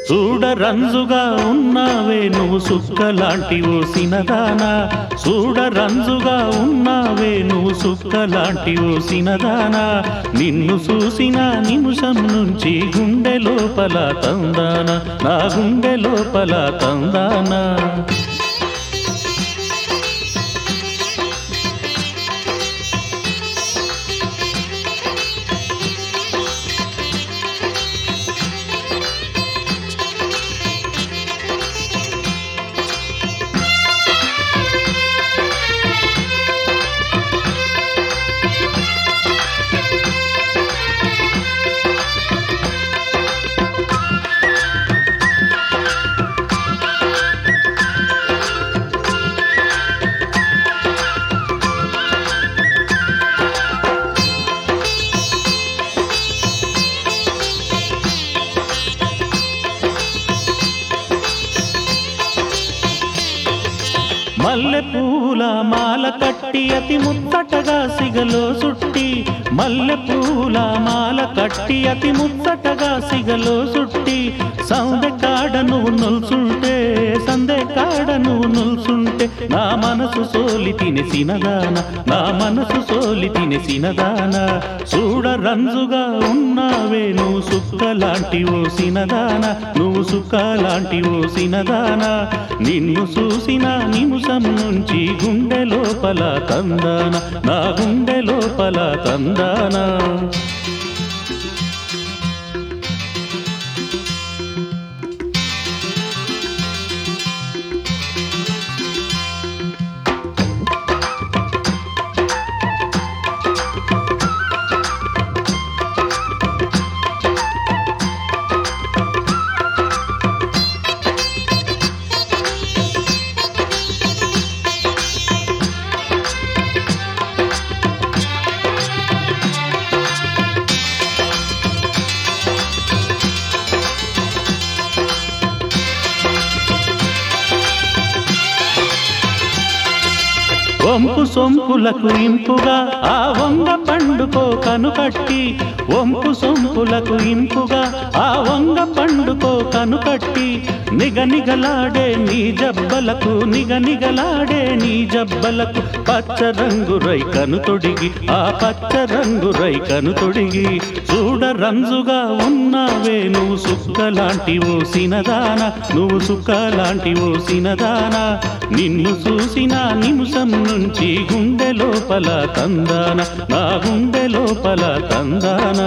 చూడరంజుగా ఉన్నావే నువ్వు సుక్కలాంటి ఓ సినదానా చూడరంజుగా ఉన్నావే నువ్వు సుక్కలాంటి ఓ సినదానా నిన్ను చూసిన నిమిషం నుంచి గుండె లోపల తందాన నా గుండె లోపల తందానా మల్లె పూల మాల కట్టి అతి ముచ్చటగా సిగలో సుట్టి మల్లె పూల మాల కట్టి అతి ముచ్చటగా సిగలో సుట్టి సందె కాడ నువ్వు నుల్సుంటే సందె కాడ నువ్వు నుల్సుంటే నా మనసు సోలి తినేసినదాన నా మనసు సోలి తినేసినదాన చూడ రంజుగా ఉన్నావే నువ్వు సుక్కలాంటి ఓ సినదాన నువ్వు సుక్కలాంటి ఓ సినదాన నిన్ను చూసిన నిమిషం నుంచి గుండె లోపల తందాన నా గుండె లోపల తందానా వంపు సొంపులకు ఇంపుగా ఆ వంగ పండుకో కనుకట్టి వంపు సొంపులకు ఇంపుగా ఆ వంగ పండుకో కనుకట్టి నిగనిగలాడే నీ జబ్బలకు నిగనిగలాడే నీ జబ్బలకు పచ్చ రంగు రైకను తొడిగి ఆ పచ్చ రంగు రైకను తొడిగి చూడ రంజుగా ఉన్నావే నువ్వు సుక్కలాంటి ఓ సినదాన నువ్వు సుక్కలాంటి ఓ సినదాన నిన్ను చూసిన నిమిషం నుంచి గుండె లోపల తందాన నా గుండె లోపల తందానా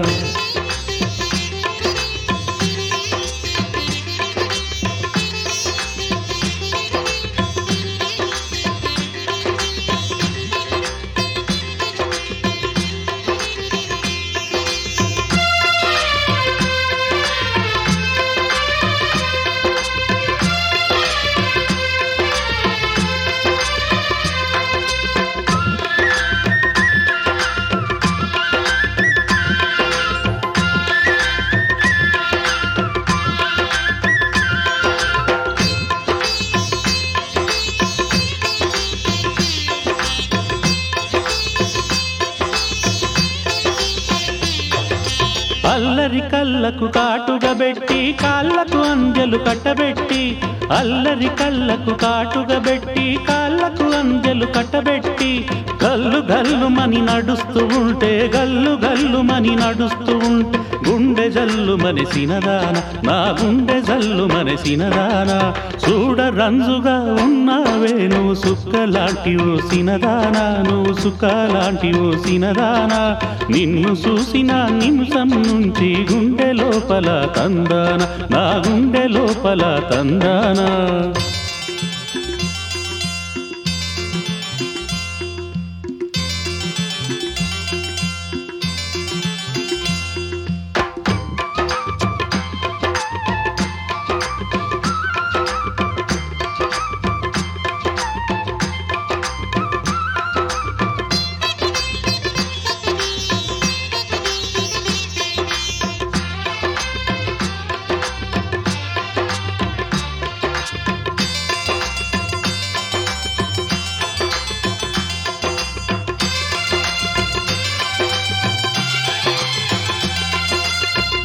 అల్లరి కళ్ళకు కాటుగా పెట్టి కాళ్ళకు అంజలు కట్టబెట్టి అల్లరి కళ్ళకు కాటుగా పెట్టి కాళ్ళకు అంజలు కట్టబెట్టి గల్లు గల్లు మని నడుస్తూ ఉంటే గల్లు గల్లు మని నడుస్తూ ఉంటే గుండె జల్లు మనసినదాన నా గుండె జల్లు మనసినదాన చూడ రంజుగా ఉన్నావే నువ్వు సుక్కలాంటి ఓ సినదానా నువ్వు సుక్కలాంటి ఓ సినదానా నిన్ను చూసిన నిమిషం నుంచి గుండె లోపల తందాన నా గుండె లోపల తందానా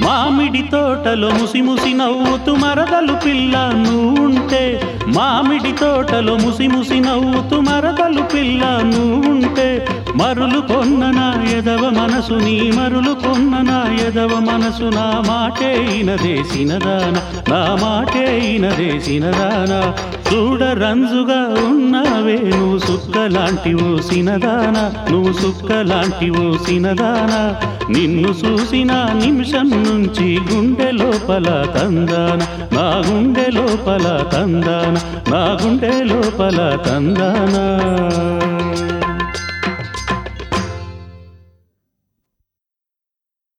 మామిడి తోటలో ముసి ముసి నవ్వుతూ మరదలు పిల్ల నువ్వుంటే మామిడి తోటలో ముసి ముసి నవ్వుతూ మరదలు పిల్ల నువ్వుంటే మరులు కొన్న నా ఎదవ మనసు నీ మరులు కొన్న నా ఎదవ మనసు నా మాటే ఇనదేసినదాన నా మాటే ఇనదేసినదాన చూడ రంజుగా ఉన్నావే నువ్వు సుక్కలాంటి ఓ సినదాన నువ్వు సుక్కలాంటి ఓ సినదాన నిన్ను చూసిన నిమిషం నుంచి గుండె లోపల తందాన నా గుండె లోపల తందాన నా గుండె లోపల తందానా